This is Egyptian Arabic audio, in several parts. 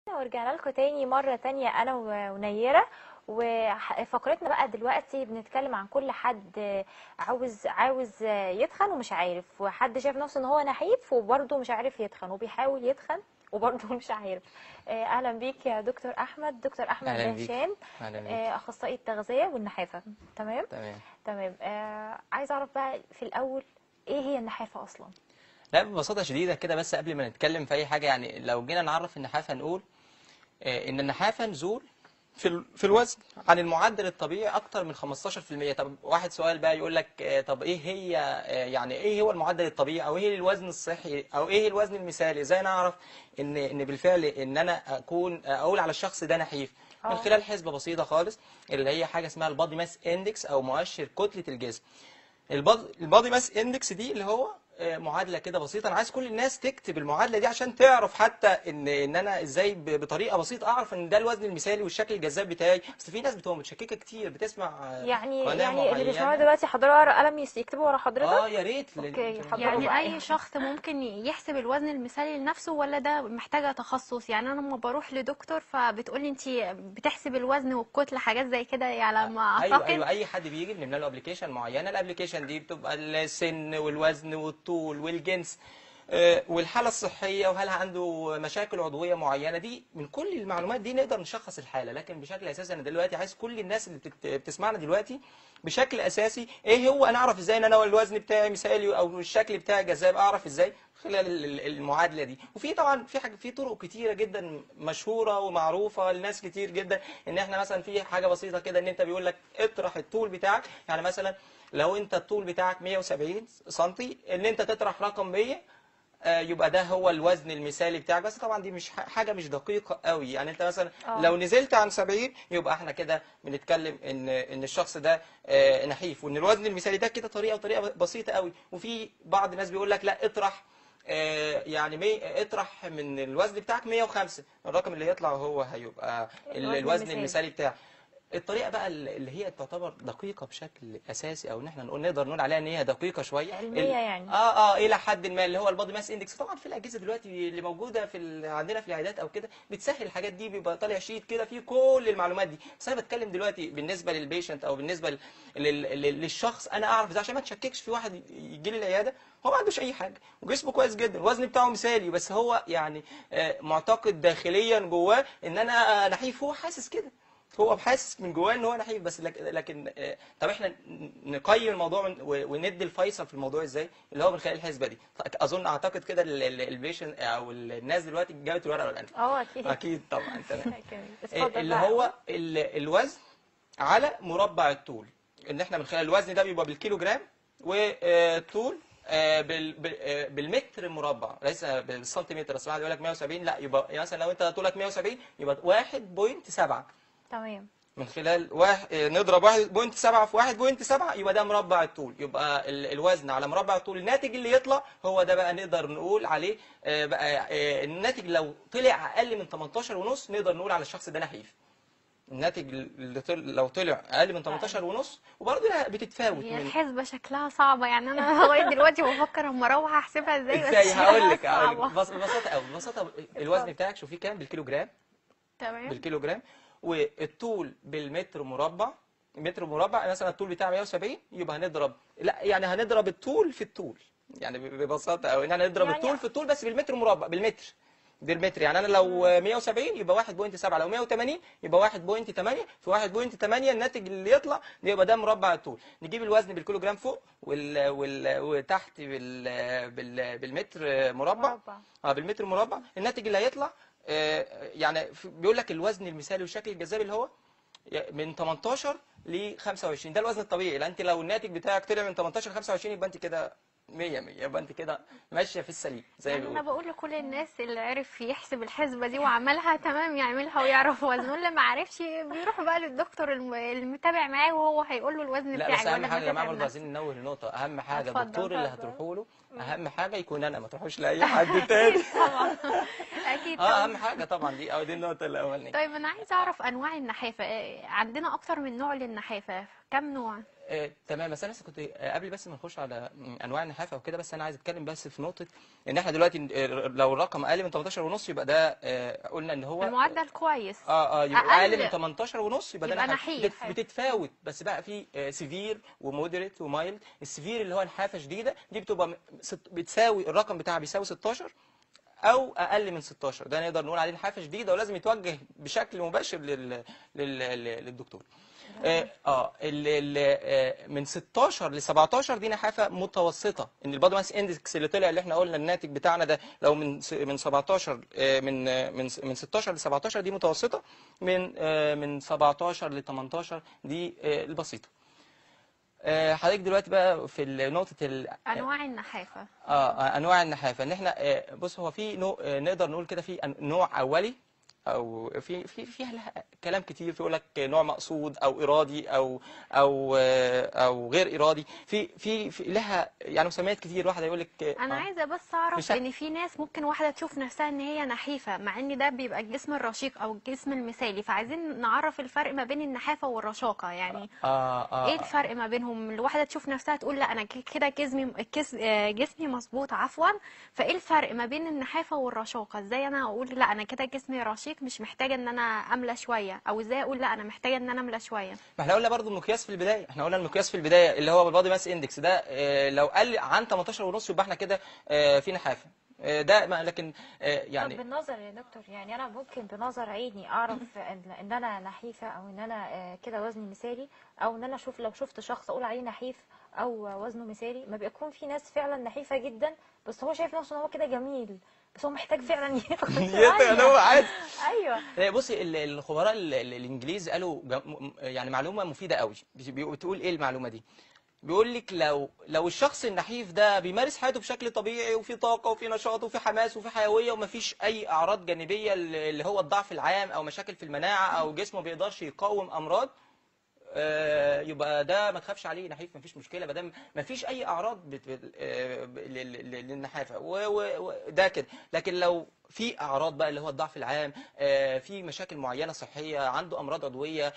ورجعنا لكم تاني مرة تانية أنا و- ونيرة وفقرتنا بقى دلوقتي بنتكلم عن كل حد عاوز عاوز يتخن ومش عارف وحد شايف نفسه ان هو نحيف وبرضه مش عارف يتخن وبيحاول يتخن وبرضه مش عارف آه، اهلا بيك يا دكتور احمد دكتور احمد أهلا بيك. دهشان اهلا بيك آه، اخصائي التغذيه والنحافه تمام تمام تمام آه، عايز اعرف بقى في الاول ايه هي النحافه اصلا لا ببساطه شديده كده بس قبل ما نتكلم في اي حاجه يعني لو جينا نعرف النحافه نقول آه، ان النحافه نزول في ال- في الوزن عن المعدل الطبيعي اكتر من 15% طب واحد سؤال بقى يقول لك آه، طب ايه هي آه، يعني ايه هو المعدل الطبيعي او ايه الوزن الصحي او ايه الوزن المثالي ازاي نعرف ان ان بالفعل ان انا اكون اقول على الشخص ده نحيف من آه. خلال حسبه بسيطه خالص اللي هي حاجه اسمها البادي ماس اندكس او مؤشر كتله الجسم البادي ماس اندكس دي اللي هو آه، معادله كده بسيطه انا عايز كل الناس تكتب المعادله دي عشان تعرف حتى ان ان انا ازاي ب- بطريقه بسيطه اعرف ان ده الوزن المثالي والشكل الجذاب بتاعي اصل في ناس بتبقى متشككه كتير بتسمع آه، يعني قناة يعني اللي معينة. بيسمعونا دلوقتي حضروا ورقه قلم يس- يكتبوا ورا حضرتك اه يا ريت لل- أوكي، حضروا يعني بقى. اي شخص ممكن يحسب الوزن المثالي لنفسه ولا ده محتاجه تخصص يعني انا لما بروح لدكتور فبتقولي انت بتحسب الوزن والكتله حاجات زي كده على ما ايوه اعتقد ايوه اي حد بيجي بنملى له ابلكيشن معينه الابلكيشن دي بتبقى السن والوزن والطول والجنس آه، والحاله الصحيه وهل عنده مشاكل عضويه معينه دي من كل المعلومات دي نقدر نشخص الحاله لكن بشكل اساسي انا دلوقتي عايز كل الناس اللي بتت- بتسمعنا دلوقتي بشكل اساسي ايه هو انا اعرف ازاي ان انا الوزن بتاعي مثالي او الشكل بتاعي جذاب اعرف ازاي خلال ال- ال- المعادله دي وفي طبعا في حاجه في طرق كتيره جدا مشهوره ومعروفه لناس كتير جدا ان احنا مثلا في حاجه بسيطه كده ان انت بيقول لك اطرح الطول بتاعك يعني مثلا لو انت الطول بتاعك 170 سم ان انت تطرح رقم 100 آه، يبقى ده هو الوزن المثالي بتاعك بس طبعا دي مش ح- حاجه مش دقيقه قوي يعني انت مثلا آه. لو نزلت عن 70 يبقى احنا كده بنتكلم ان ان الشخص ده آه، نحيف وان الوزن المثالي ده كده طريقه وطريقه بسيطه قوي وفي بعض الناس بيقول لك لا اطرح آه، يعني مي اطرح من الوزن بتاعك 105 الرقم اللي يطلع هو هيبقى ال- الوزن الوزن المثالي. المثالي بتاعك الطريقه بقى اللي هي تعتبر دقيقه بشكل اساسي او ان احنا نقول نقدر نقول عليها ان هي دقيقه شويه علمية ال- يعني. اه اه الى حد ما اللي هو البادي ماس اندكس طبعا في الاجهزه دلوقتي اللي موجوده في ال- عندنا في العيادات او كده بتسهل الحاجات دي بيبقى طالع شيت كده فيه كل المعلومات دي بس انا بتكلم دلوقتي بالنسبه للبيشنت او بالنسبه لل- لل- لل- للشخص انا اعرف ازاي عشان ما تشككش في واحد يجي لي العياده هو ما عندوش اي حاجه وجسمه كويس جدا الوزن بتاعه مثالي بس هو يعني آه، معتقد داخليا جواه ان انا نحيف هو حاسس كده هو حاسس من جواه ان هو نحيف بس لكن, لكن آه، طب احنا ن- نقيم الموضوع ون- و- وندي الفيصل في الموضوع ازاي اللي هو من خلال الحسبه دي اظن اعتقد كده البيشن او الناس دلوقتي جابت الورقه والقلم اه اكيد اكيد طبعا تمام أكيد. اتفضل اللي بقى. هو ال- الوزن على مربع الطول ان احنا من خلال الوزن ده بيبقى بالكيلو جرام والطول آه، بال- بال- آه، بالمتر مربع ليس بالسنتيمتر اصل واحد يقول لك 170 لا يبقى يعني مثلا لو انت طولك 170 يبقى 1.7 تمام من خلال واحد آه، نضرب 1.7 في 1.7 يبقى ده مربع الطول يبقى ال- الوزن على مربع الطول الناتج اللي يطلع هو ده بقى نقدر نقول عليه آه، بقى آه، الناتج لو طلع اقل من 18 ونص نقدر نقول على الشخص ده نحيف الناتج اللي طل... لو طلع اقل من 18 ونص وبرضه لا بتتفاوت هي من الحسبه شكلها صعبه يعني انا لغايه دلوقتي بفكر اما اروح احسبها ازاي بس ازاي هقول لك شكلها هقول لك صعبة. ببس- ببساطه قوي ببساطه الوزن بتاعك شوفيه كام بالكيلو جرام تمام بالكيلو جرام والطول بالمتر مربع متر مربع مثلا الطول بتاعه 170 يبقى هنضرب لا يعني هنضرب الطول في الطول يعني ببساطه قوي ان احنا نضرب يعني- الطول في الطول بس بالمتر مربع بالمتر بالمتر يعني انا لو 170 يبقى 1.7 لو 180 يبقى 1.8 في 1.8 الناتج اللي يطلع ده يبقى ده مربع الطول نجيب الوزن بالكيلو جرام فوق وال... وال... وتحت بال... بال... بالمتر مربع مربع. اه بالمتر مربع الناتج اللي هيطلع آه، يعني في- بيقول لك الوزن المثالي والشكل الجذاب اللي هو من 18 ل 25 ده الوزن الطبيعي لان انت لو الناتج بتاعك طلع من 18 ل 25 يبقى انت كده 100 100 يبقى انت كده ماشيه في السليم زي ما يعني انا بيقولوا بقول لكل الناس اللي عرف يحسب الحسبه دي وعملها تمام يعملها ويعرف وزنه اللي ما عرفش بيروح بقى للدكتور الم- المتابع معاه وهو هيقول له الوزن لا بتاعك بس اهم ولا حاجه يا جماعه بتتعب برضه نفسك. عايزين ننوه لنقطه اهم حاجه اتفضل، الدكتور اللي اتفضل. هتروحوا له اهم حاجه يكون انا ما تروحوش لاي حد تاني طبعا اكيد اه طبعا اهم حاجه طبعا دي او دي النقطه الاولانيه طيب انا عايزه اعرف انواع النحافه آه، عندنا اكتر من نوع للنحافه كم نوع آه، تمام بس انا لسه كنت آه، قبل بس ما نخش على م، انواع النحافه وكده بس انا عايز اتكلم بس في نقطه ان احنا دلوقتي آه، لو الرقم اقل من 18 ونص يبقى ده آه، قلنا ان هو المعدل كويس اه اه يبقى أقل- اقل من 18 ونص يبقى ده يبقى نحافة. نحيف. بت- بتتفاوت بس بقى في سيفير ومودريت ومايلد السيفير اللي هو نحافه شديده دي بتبقى م- ست- بتساوي الرقم بتاعها بيساوي 16 او اقل من 16 ده نقدر نقول عليه نحافه شديده ولازم يتوجه بشكل مباشر لل... لل... لل- للدكتور اه اه ال... ال... آه، من 16 ل 17 دي نحافه متوسطه ان البادي ماس اندكس اللي طلع اللي احنا قلنا الناتج بتاعنا ده لو من س- من 17 آه، من آه، من س- من 16 ل 17 دي متوسطه من آه، من 17 ل 18 دي آه، البسيطه آه، حضرتك دلوقتي بقى في ال- نقطه ال... انواع النحافه اه آه، انواع النحافه ان احنا آه، بص هو في نوع آه، نقدر نقول كده في أن- نوع اولي او في في فيها لها كلام كتير يقول لك نوع مقصود او ارادي او او آه، او غير ارادي في في, في لها يعني مسميات كتير واحد يقول لك آه، انا آه. عايزه بس اعرف مش ه- ان في ناس ممكن واحده تشوف نفسها ان هي نحيفه مع ان ده بيبقى الجسم الرشيق او الجسم المثالي فعايزين نعرف الفرق ما بين النحافه والرشاقه يعني اه اه ايه الفرق ما بينهم الواحده تشوف نفسها تقول لا انا ك- كده جسمي كس- آه، جسمي مظبوط عفوا فايه الفرق ما بين النحافه والرشاقه ازاي انا اقول لا انا كده جسمي رشيق مش محتاجه ان انا املى شويه او ازاي اقول لا انا محتاجه ان انا املى شويه ما احنا قلنا برضو المقياس في البدايه احنا قلنا المقياس في البدايه اللي هو البادي ماس اندكس ده آه، لو قل عن 18 ونص يبقى احنا كده آه، في نحافه آه، ده ما- لكن آه، طب يعني بالنظر يا دكتور يعني انا ممكن بنظر عيني اعرف ان إن انا نحيفه او ان انا آه، كده وزني مثالي او ان انا اشوف لو شفت شخص اقول عليه نحيف او وزنه مثالي ما بيكون في ناس فعلا نحيفه جدا بس هو شايف نفسه ان هو كده جميل بس هو محتاج فعلا ياخد يتغلب هو عادي ايوه لا، بصي ال- الخبراء ال- ال- الانجليز قالوا جم- م- يعني معلومه مفيده قوي بي- بي- بتقول ايه المعلومه دي بيقول لك لو لو الشخص النحيف ده بيمارس حياته بشكل طبيعي وفي طاقه وفي نشاط وفي حماس وفي حيويه ومفيش اي اعراض جانبيه اللي هو الضعف العام او مشاكل في المناعه او جسمه ما بيقدرش يقاوم امراض آه، يبقى ده ما تخافش عليه نحيف مفيش مشكله ما دام مفيش اي اعراض بت... آه، ب- لل- لل- للنحافه و- و- وده كده لكن لو في اعراض بقى اللي هو الضعف العام آه، في مشاكل معينه صحيه عنده امراض عضويه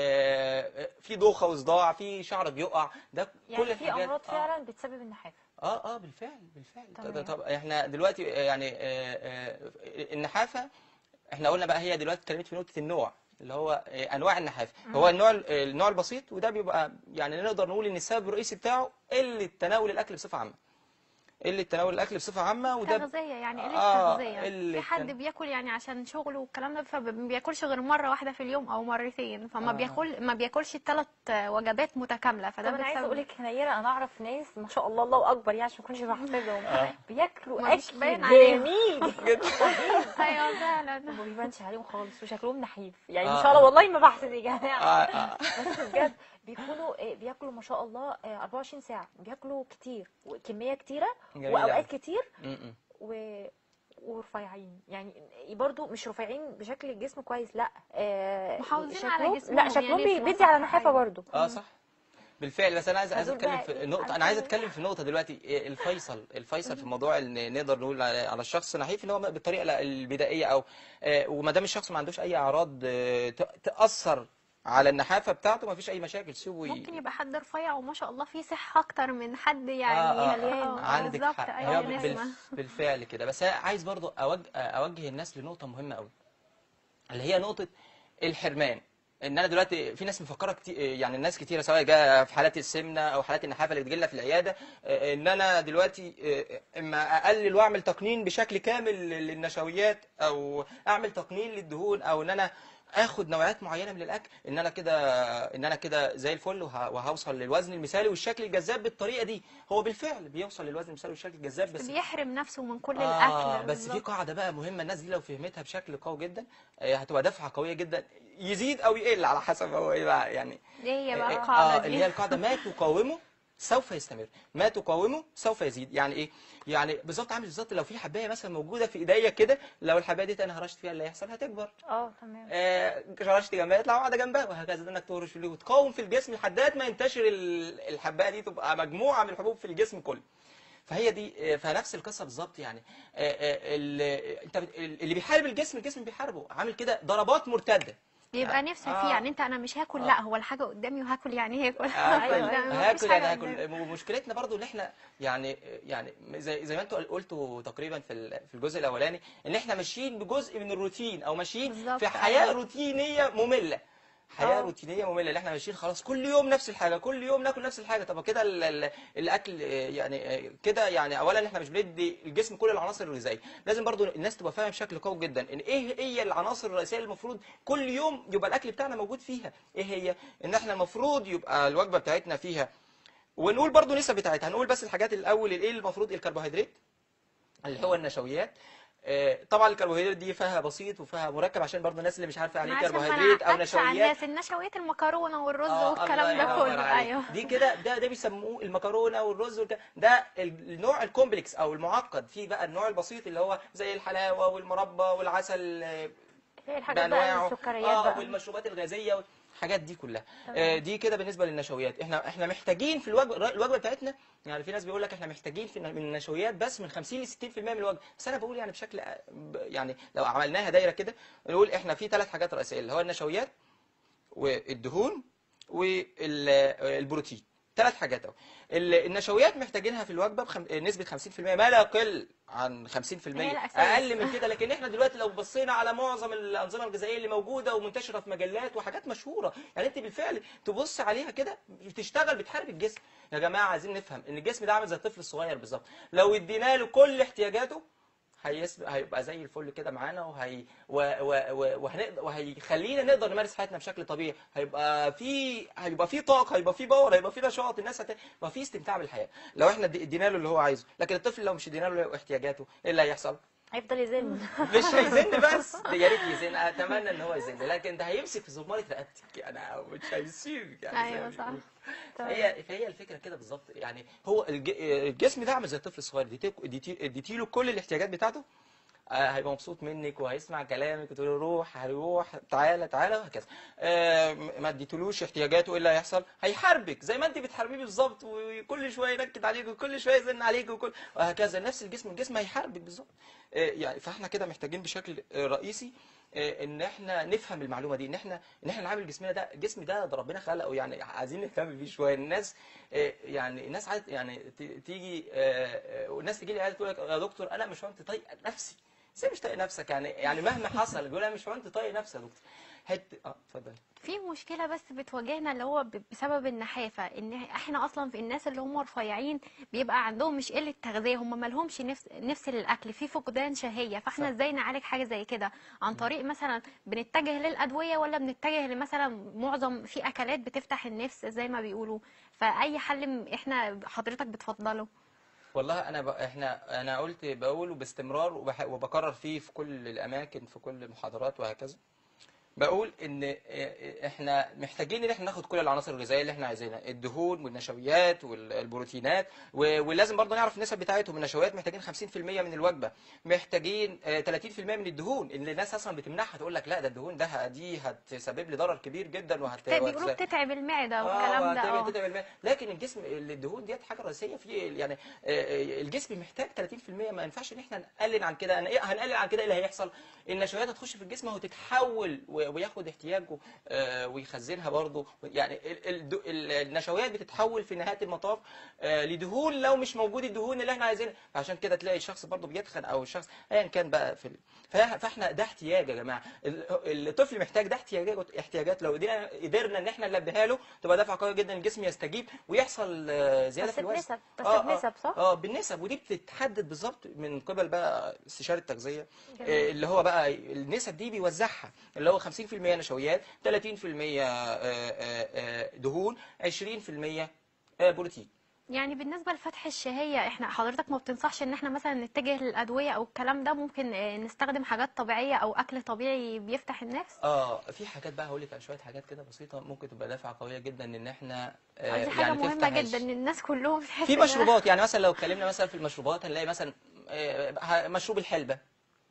آه، في دوخه وصداع في شعر بيقع ده كل يعني في الحاجات امراض آه. فعلا بتسبب النحافه اه اه بالفعل بالفعل تمام. طب, طب احنا دلوقتي آه، يعني آه، آه، النحافه احنا قلنا بقى هي دلوقتي اتكلمت في نقطه النوع اللي هو آه، انواع النحافه هو النوع ال- النوع البسيط وده بيبقى يعني نقدر نقول ان السبب الرئيسي بتاعه قله تناول الاكل بصفه عامه قله تناول الاكل بصفه عامه وده ب- تغذية يعني قلة آه، تغذية قلة في حد تن- بياكل يعني عشان شغله والكلام ده فما بياكلش غير مرة واحدة في اليوم أو مرتين فما آه. بياكل ما بياكلش الثلاث وجبات متكاملة طب فده انا عايزه بسبب- اقول لك نيره انا اعرف ناس ما شاء الله الله اكبر يعني عشان ما اكونش بحسدهم آه. بياكلوا ما مش اكل باين عليهم. جميل ايوه فعلا ما بيبانش عليهم خالص وشكلهم نحيف يعني آه. ان شاء الله والله ما بحسد يا جماعه آه، آه. بس بجد بيكونوا آه، بياكلوا ما شاء الله آه، 24 ساعه بياكلوا كتير وكميه كتيره جميل واوقات أوي. كتير م- م. و ورفيعين يعني برضو مش رفيعين بشكل الجسم كويس لا آه، محافظين على شكلهم- جسمهم لا شكلهم يعني بي- في بيدي على وسط نحافه حياة. برضو اه صح بالفعل بس انا عايز عايز فدول اتكلم بقى في إيه؟ نقطه انا عايز اتكلم في نقطه دلوقتي إيه الفيصل الفيصل في الموضوع ان نقدر نقول على على الشخص النحيف ان هو بالطريقه ال- البدائيه او آه، وما دام الشخص ما عندوش اي اعراض آه، ت- تاثر على النحافه بتاعته ما فيش اي مشاكل سيبه ي- ممكن يبقى حد رفيع وما شاء الله فيه صحة أكتر من حد آه، يعني آه، مليان. آه، عندك بالظبط حق أيوة هي بال- نسمة بالفعل كده بس أنا عايز برضو أوجه, اوجه الناس لنقطه مهمه قوي اللي هي نقطه الحرمان ان انا دلوقتي في ناس مفكره كتير يعني الناس كتيره سواء جاء في حالات السمنه او حالات النحافه اللي بتجيلنا في العياده آه، ان انا دلوقتي آه، اما اقلل واعمل تقنين بشكل كامل للنشويات او اعمل تقنين للدهون او ان انا اخد نوعيات معينه من الاكل ان انا كده ان انا كده زي الفل وه- وهوصل للوزن المثالي والشكل الجذاب بالطريقه دي هو بالفعل بيوصل للوزن المثالي والشكل الجذاب بس بيحرم نفسه من كل آه الأكل بس في بالظبط. قاعده بقى مهمه الناس دي لو فهمتها بشكل قوي جدا آه، هتبقى دفعه قويه جدا يزيد او يقل على حسب هو ايه بقى يعني ايه هي بقى آه، القاعدة آه دي اللي هي القاعده ما تقاومه سوف يستمر ما تقاومه سوف يزيد يعني ايه يعني بالظبط عامل بالظبط لو في حبايه مثلا موجوده في ايديا كده لو الحبايه دي انا هرشت فيها اللي هيحصل هتكبر اه تمام آه، رشت جنبها يطلع واحده جنبها وهكذا انك تهرش في وتقاوم في الجسم لحد ما ينتشر ال- الحبايه دي تبقى مجموعه من الحبوب في الجسم كله فهي دي آه، فنفس القصه بالظبط يعني آه، آه، ال- انت بت- اللي بيحارب الجسم الجسم بيحاربه عامل كده ضربات مرتده بيبقى نفسه آه. فيه يعني انت انا مش هاكل آه. لا هو الحاجه قدامي وهاكل يعني هاكل هاكل قدامي، مفيش هاكل حاجة انا قدامي. هاكل ومشكلتنا برضو ان احنا يعني يعني زي زي ما انتوا قلتوا تقريبا في ال- في الجزء الاولاني ان احنا ماشيين بجزء من الروتين او ماشيين بالظبط، في حياه أيوة. روتينيه ممله حياه آه. روتينيه ممله اللي احنا ماشيين خلاص كل يوم نفس الحاجه كل يوم ناكل نفس الحاجه طب كده ال- ال- الاكل آه، يعني آه، كده يعني اولا احنا مش بندي الجسم كل العناصر الغذائيه لازم برضو الناس تبقى فاهمه بشكل قوي جدا ان ايه هي العناصر الرئيسيه اللي المفروض كل يوم يبقى الاكل بتاعنا موجود فيها ايه هي ان احنا المفروض يبقى الوجبه بتاعتنا فيها ونقول برضو نسب بتاعتها هنقول بس الحاجات الاول ايه المفروض الكربوهيدرات اللي هو النشويات آه، طبعا الكربوهيدرات دي فيها بسيط وفيها مركب عشان برضو الناس اللي مش عارفه يعني ايه عشان ما كربوهيدرات او نعقدش على نشويات الناس النشويات المكرونه والرز آه، والكلام الله ده ينور كله عليك. ايوه دي كده ده ده بيسموه المكرونه والرز والك- ده النوع الكومبلكس او المعقد في بقى النوع البسيط اللي هو زي الحلاوه والمربى والعسل آه، هي الحاجات بقى بانواعه السكريات اه بقى والمشروبات الغازيه والحاجات دي كلها تمام. آه دي كده بالنسبه للنشويات احنا احنا محتاجين في الوجبه الوجبه بتاعتنا يعني في ناس بيقول لك احنا محتاجين في من النشويات بس من 50 ل 60% من الوجبه بس انا بقول يعني بشكل آه، ب- يعني لو عملناها دايره كده نقول احنا في ثلاث حاجات رئيسيه اللي هو النشويات والدهون والبروتين ثلاث حاجات اهو ال- النشويات محتاجينها في الوجبه بخم... نسبه 50% ما لا يقل عن 50% هي الأساس. اقل من كده لكن احنا دلوقتي لو بصينا على معظم الانظمه الغذائيه اللي موجوده ومنتشره في مجلات وحاجات مشهوره يعني انت بالفعل تبص عليها كده بتشتغل بتحارب الجسم يا جماعه عايزين نفهم ان الجسم ده عامل زي الطفل الصغير بالظبط لو ادينا له كل احتياجاته هيس... هيبقى زي الفل كده معانا وهي و... و... و... وهنقدر وهيخلينا نقدر نمارس حياتنا بشكل طبيعي هيبقى في هيبقى في طاقه هيبقى في باور هيبقى في نشاط الناس هت... هيبقى في استمتاع بالحياه لو احنا ادي- ادينا له اللي هو عايزه لكن الطفل لو مش ادينا له احتياجاته ايه اللي هيحصل هيفضل يزن مش هيزن بس ده يا ريت يزن اتمنى ان هو يزن لكن ده هيمسك في زماره رقبتك يعني مش هيسيب يعني زي ما ايوه صح بيقولوا. تمام. فهي فهي الفكره كده بالظبط يعني هو الج- الجسم ده عامل زي الطفل الصغير اديتي- اديتي اديتي له كل الاحتياجات بتاعته آه، هيبقى مبسوط منك وهيسمع كلامك وتقول له روح هيروح تعالى تعالى وهكذا آه، ما اديتلوش احتياجاته ايه اللي هيحصل هيحاربك زي ما انت بتحاربيه بالظبط وكل شويه ينكد عليك وكل شويه يزن عليك وكل وهكذا نفس الجسم الجسم هيحاربك بالظبط آه، يعني فاحنا كده محتاجين بشكل آه، رئيسي آه، ان احنا نفهم المعلومه دي ان احنا ان احنا نعامل جسمنا ده الجسم ده ده ربنا خلقه يعني عايزين نهتم بيه شويه الناس آه، يعني الناس عايز يعني ت- تيجي آه، آه، والناس تيجي لي عايزه تقول لك يا دكتور انا مش فهمت طايق نفسي ازاي مش طايق نفسك يعني يعني مهما حصل يقول انا مش فهمت طايق نفسي يا دكتور حت اه اتفضل في مشكله بس بتواجهنا اللي هو ب- بسبب النحافه ان احنا اصلا في الناس اللي هم رفيعين بيبقى عندهم مش قله تغذيه هم مالهمش نفس نفس للاكل في فقدان شهيه فاحنا صح. ازاي نعالج حاجه زي كده عن طريق مثلا بنتجه للادويه ولا بنتجه لمثلا معظم في اكلات بتفتح النفس زي ما بيقولوا فاي حل م- احنا حضرتك بتفضله والله انا ب... احنا انا قلت بقوله باستمرار وبح... وبكرر فيه في كل الاماكن في كل المحاضرات وهكذا بقول ان احنا محتاجين ان احنا ناخد كل العناصر الغذائيه اللي احنا عايزينها الدهون والنشويات والبروتينات و- ولازم برضه نعرف النسب بتاعتهم النشويات محتاجين 50% من الوجبه محتاجين آه، 30% من الدهون اللي الناس اصلا بتمنعها تقول لك لا ده الدهون ده دي هتسبب لي ضرر كبير جدا وهت بيقولوا وهت- بتتعب المعده اه والكلام ده وهتعمل اه تتعب الماء لكن الجسم الدهون ديت حاجه رئيسيه في يعني آه، آه، الجسم محتاج 30% ما ينفعش ان احنا نقلل عن كده انا ايه هنقلل عن كده ايه اللي هيحصل النشويات هتخش في الجسم وتتحول و- وياخد احتياجه آه، ويخزنها برضه يعني ال- ال- ال- النشويات بتتحول في نهايه المطاف آه، لدهون لو مش موجود الدهون اللي احنا عايزينها فعشان كده تلاقي الشخص برضه بيتخن او الشخص ايا كان بقى في ال- فا- فاحنا ده احتياج يا جماعه ال- الطفل محتاج ده احتياجات احتياجات لو قدرنا قدرنا ان احنا نلبيها له تبقى دفعه قويه جدا الجسم يستجيب ويحصل آه، زياده بس في الوزن بنسب بس آه، آه. بنسب صح؟ اه بالنسب ودي بتتحدد بالظبط من قبل بقى استشاره التغذيه جميل. آه، اللي هو بقى النسب دي بيوزعها اللي هو 50% نشويات 30% آه، آه، آه، دهون 20% آه، بروتين يعني بالنسبة لفتح الشهية احنا حضرتك ما بتنصحش ان احنا مثلا نتجه للأدوية او الكلام ده ممكن آه، نستخدم حاجات طبيعية او اكل طبيعي بيفتح النفس اه في حاجات بقى هقول لك على شويه حاجات كده بسيطه ممكن تبقى دفعه قويه جدا ان احنا آه، دي حاجة يعني مهمة تفتح جدا الش- ان الناس كلهم تحس في إنها- مشروبات يعني مثلا لو اتكلمنا مثلا في المشروبات هنلاقي مثلا آه، مشروب الحلبه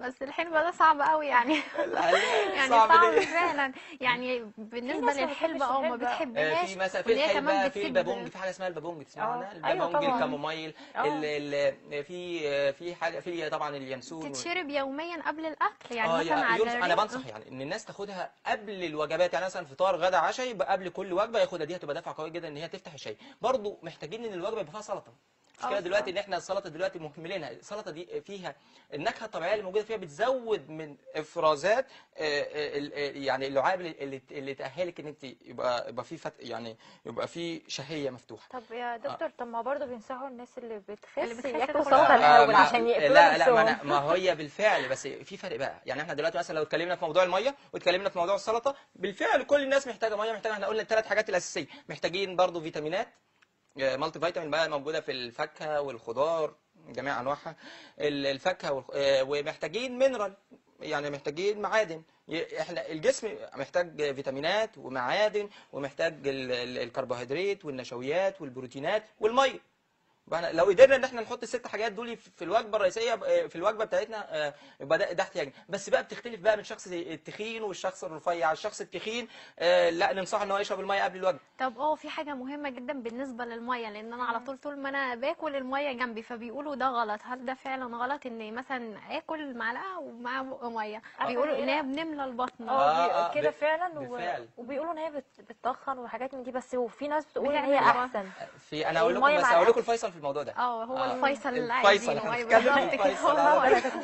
بس الحلبة ده صعب قوي يعني يعني صعب صعب ليه؟ فعلا يعني بالنسبة ناس ما للحلبة بتحبش اه ما الحلبة. آه، بتحبهاش في مثلا في وإن هي كمان الحلبة في بتسد- البابونج في حاجه اسمها البابونج تسمعوا آه، عنها أيوة البابونج طبعاً. الكامومايل آه. ال ال في آه، في حاجه في طبعا اليانسون وال- تتشرب يوميا قبل الاكل يعني اه مثلا يا- على يونس انا الريق. بنصح يعني ان الناس تاخدها قبل الوجبات يعني مثلا فطار غدا عشاء يبقى قبل كل وجبه ياخدها دي هتبقى دفعه قويه جدا ان هي تفتح الشاي برضو محتاجين ان الوجبه يبقى فيها سلطه المشكله آه، دلوقتي ان احنا السلطه دلوقتي مهملينها السلطه دي فيها النكهه الطبيعيه اللي موجوده فيها بتزود من افرازات آه، آه، ال- آه، يعني اللعاب اللي- اللي اللي تاهلك ان انت يبقى يبقى في فت يعني يبقى في شهيه مفتوحه طب يا دكتور طب ما برضه بينصحوا الناس اللي بتخس اللي بتخس ياكلوا تاكل سلطه سلطة. الاول ما- عشان يقفلوا لا لا ما, نفسهم أنا ما هي بالفعل بس في فرق بقى يعني احنا دلوقتي مثلا لو اتكلمنا في موضوع الميه واتكلمنا في موضوع السلطه بالفعل كل الناس محتاجه ميه محتاجه احنا قلنا الثلاث حاجات الاساسيه محتاجين برضو فيتامينات آه، مالتي فيتامين بقى موجوده في الفاكهه والخضار جميع انواعها ال- الفاكهه والخ- آه، ومحتاجين مينرال يعني محتاجين معادن ي- احنا الجسم محتاج فيتامينات ومعادن ومحتاج ال- ال- الكربوهيدرات والنشويات والبروتينات والميه بقى لو قدرنا ان احنا نحط الست حاجات دول في في الوجبه الرئيسيه آه، في الوجبه بتاعتنا آه، يبقى ده ده احتياج بس بقى بتختلف بقى من شخص التخين والشخص الرفيع الشخص التخين آه، لا ننصحه ان هو يشرب الميه قبل الوجبه طب اه في حاجة مهمة جدا بالنسبة للمية لأن أنا على طول طول ما أنا باكل المية جنبي فبيقولوا ده غلط هل ده فعلا غلط إن مثلا آكل معلقة ومع بق مية بيقولوا إن هي بنملى البطن اه آه، بي- آه، كده ب- فعلا و... بالفعل. وبيقولوا ان هي بت... بتتخن وحاجات من دي بس وفي ناس بتقول ان بتعمل هي إيه؟ احسن في انا اقول لكم المية بس مع اقول لكم الأكل. الفيصل في الموضوع ده اه هو آه، الفيصل اللي الفيصل عايزينه احنا أيوة بنتكلم بالظبط كده الفيصل هو على ده.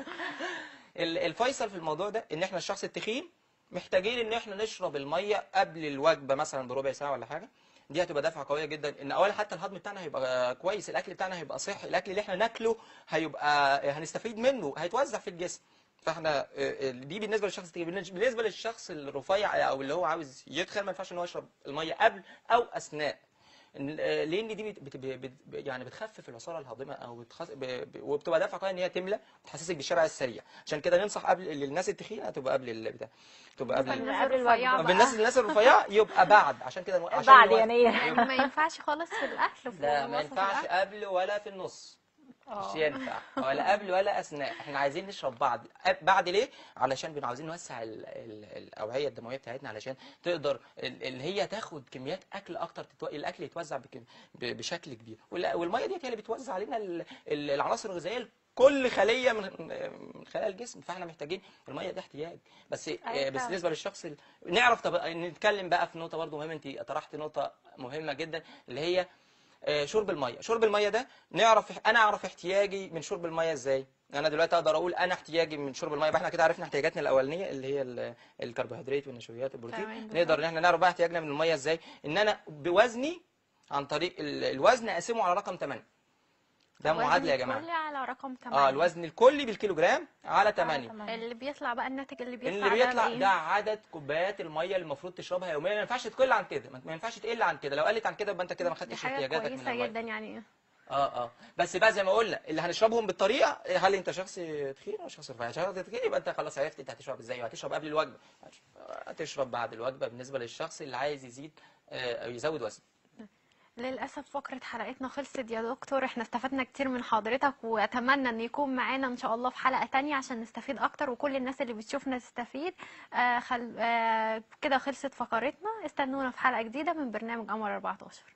ال- الفيصل في الموضوع ده ان احنا الشخص التخين محتاجين ان احنا نشرب الميه قبل الوجبه مثلا بربع ساعه ولا حاجه دي هتبقى دفعه قويه جدا ان اولا حتى الهضم بتاعنا هيبقى كويس الاكل بتاعنا هيبقى صحي الاكل اللي احنا ناكله هيبقى هنستفيد منه هيتوزع في الجسم فاحنا آه، آه، دي بالنسبه للشخص التخين بالنسبه للشخص الرفيع او اللي هو عاوز يتخن ما ينفعش ان هو يشرب الميه قبل او اثناء إن- آه، لان دي بت بت بت يعني بتخفف العصاره الهاضمه او بتخص ب ب وبتبقى دافعه قويه ان هي تملى وتحسسك بالشبع السريع عشان كده ننصح قبل للناس التخينه تبقى قبل البتاع تبقى قبل بالنسبة قبل للرفيع الوجبة. بقى. بالناس الناس الرفيعه يبقى بعد عشان كده عشان بعد الوقت- يناير يعني ما ينفعش خالص في الأكل في لا ما الوصفة في ينفعش الأكل قبل ولا في النص آه. مش ينفع ولا قبل ولا اثناء احنا عايزين نشرب بعد أب- بعد ليه علشان بنبقى عاوزين نوسع ال- ال- الاوعيه الدمويه بتاعتنا علشان تقدر ال- اللي هي تاخد كميات اكل اكتر تتو... الاكل يتوزع بكم... ب- بشكل كبير وال- والميه ديت هي اللي بتوزع علينا ال- ال- العناصر الغذائيه كل خليه من من خلايا الجسم فاحنا محتاجين الميه ده احتياج بس أيوة بس فعلا. بالنسبه للشخص ال... نعرف طب نتكلم بقى في نقطه برضو مهمه انت طرحت نقطه مهمه جدا اللي هي آه، شرب الميه شرب الميه ده نعرف انا اعرف احتياجي من شرب الميه ازاي انا دلوقتي اقدر اقول انا احتياجي من شرب الميه يبقى احنا كده عرفنا احتياجاتنا الاولانيه اللي هي ال- الكربوهيدرات والنشويات والبروتين تمام، بالظبط. نقدر ان احنا نعرف بقى احتياجنا من الميه ازاي ان انا بوزني عن طريق ال- الوزن اقسمه على رقم 8 ده الوزن معادله يا جماعه الكلي على رقم 8 اه الوزن الكلي بالكيلوجرام على 8 اللي بيطلع بقى الناتج اللي بيطلع اللي ده بيطلع بإيه؟ ده عدد كوبايات الميه اللي المفروض تشربها يوميا ما ينفعش تقل عن كده ما ينفعش تقل عن كده لو قلت عن كده يبقى انت كده ما دي خدتش حاجة احتياجاتك من كويسة الميه جدا يعني اه اه بس بقى زي ما قلنا اللي هنشربهم بالطريقه هل انت شخص تخين او شخص رفيع شخص تخين يبقى انت خلاص عرفت انت هتشرب ازاي وهتشرب قبل الوجبه هتشرب بعد الوجبه بالنسبه للشخص اللي عايز يزيد آه، او يزود وزن للأسف فقرة حلقتنا خلصت يا دكتور احنا استفدنا كتير من حضرتك وأتمنى أن يكون معانا إن شاء الله في حلقة تانية عشان نستفيد أكتر وكل الناس اللي بتشوفنا تستفيد آه خل... آه كده خلصت فقرتنا استنونا في حلقة جديدة من برنامج قمر 14